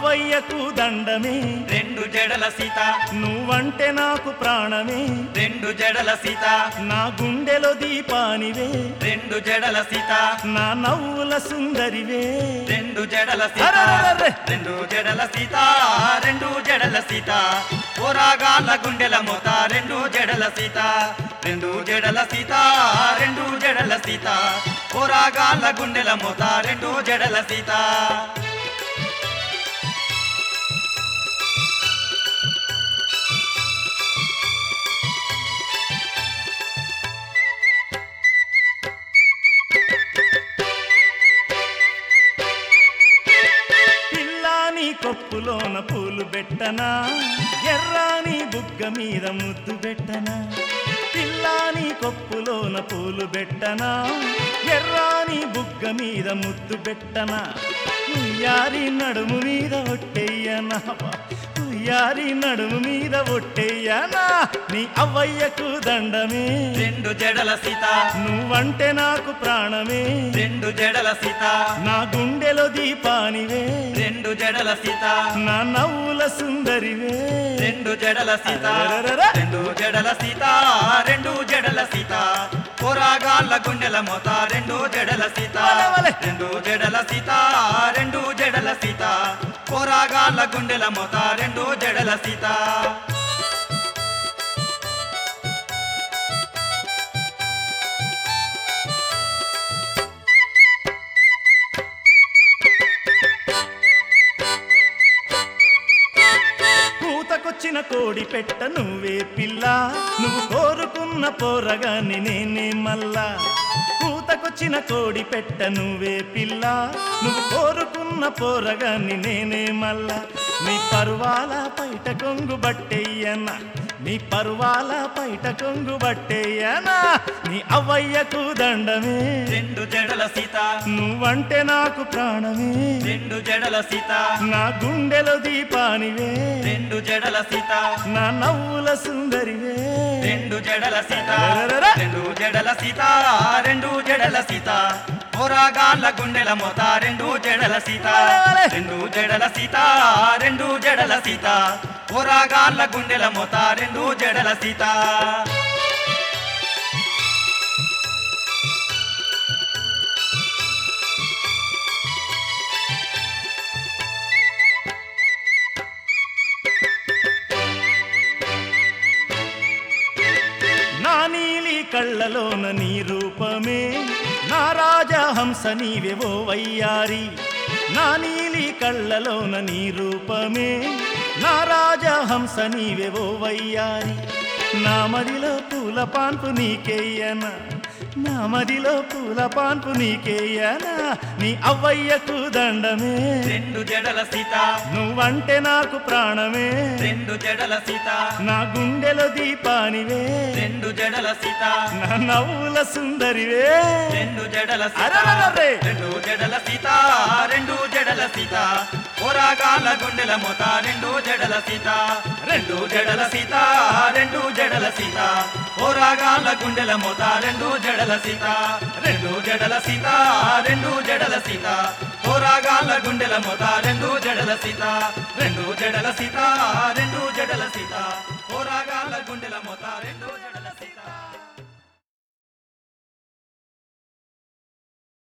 అవ్వయ్యకు దండమే రెండు జడల సీత నువ్వంటే నాకు ప్రాణమే రెండు జడల సీత నా గుండెలో దీపానివే రెండు జడల సీత నా నవ్వుల సుందరివే రెండు జడల సీత అరెరెరెరె. రెండు జడల సీత రెండు జడల సీత పోరాగాల గుండెల మోత రెండు జడల సీత రెండు జడల సీత రెండు జడల సీత పోరాగాల గుండెల మోత రెండు జడల సీత పిల్లాని కొప్పులోన పూలు పెట్టనా ఎర్రాని బుగ్గ మీద ముద్దు పెట్టనా పిల్లాని కొప్పులోన పూలు పెట్టనా ఎర్రాని బుగ్గ మీద ముద్దు పెట్టనా ఉయ్యారి నడుము మీద ఒట్టెయ్యనా ఉయ్యారి నడుము మీద ఒట్టెయ్యనా నీ అవ్వయ్యకు దండమే రెండు జడల సీత నువ్వంటే నాకు ప్రాణమే రెండు జడల సీత నా గుండెలో దీపానివే రెండు జడల సీత నా నవ్వుల సుందరివే రెండు జడల సీత అరెరెరెరె. రెండు జడల సీత రెండు జడల సీత పోరాగాళ్ళ గుండెల మోత రెండు జడల సీత వలె, వలె. రెండు జడల సీత రెండు జడల సీత పోరాగాళ్ళ గుండెల మోత రెండు జడల సీత కూతకొచ్చిన కోడి పెట్ట నువ్వే పిల్ల నువ్వు కోరుకున్న పోరగాని నేనే మల్లా కూతకొచ్చిన కోడి పెట్ట నువ్వే పిల్ల నువ్వు కోరుకున్న పోరగాని నేనే మల్లా నీ పరువాల పైట కొంగు బట్టెయ్యనా నీ పరువాల పైట కొంగు బట్టెయ్యనా నీ అవ్వయ్యకు దండమే రెండు జడల సీత నువ్వంటే నాకు ప్రాణమే రెండు జడల సీత నా గుండెలో దీపానివే రెండు జడల సీత నా నవ్వుల సుందరివే రెండు జడల సీత అరెరెరె. రెండు జడల సీత రెండు జడల సీత పోరాగాళ్ళ గుండెల మోత రెండు జడల సీత వలె. రెండు జడల సీత రెండు జడల సీత పోరాగాళ్ళ గుండెల మోత రెండు జడల సీత నా నీలి కళ్ళలోన నీ రూపమే నా రాజహంస నీవెవో వయ్యారి నా నీలి కళ్ళలోన నీ రూపమే నా రాజహంస నీవెవో వయ్యారి నా మదిలో పూల పాన్పు నీకేయనా నా మదిలో పూల పాన్పు నీకేయనా నీ అవ్వయ్యకు దండమే రెండు జడల సీత నువ్వంటే నాకు ప్రాణమే రెండు జడల సీత నా గుండెలో దీపానివే రెండు జడల సీత నా నవ్వుల సుందరివే రెండు జడల సీత అరెరెరెరె. రెండు జడల సీత రెండు జడల సీత పోరాగాల గుండెల మోత రెండు జడల సీత రెండు జడల సీత రెండు జడల సీత పోరాగాల గుండెల మోత రెండు జడల సీత రెండు జడల సీత రెండు జడల సీత పోరాగాల గుండెల మోత రెండు జడల సీత రెండు జడల సీత రెండు జడల సీత పోరాగాల గుండెల మోత రెండు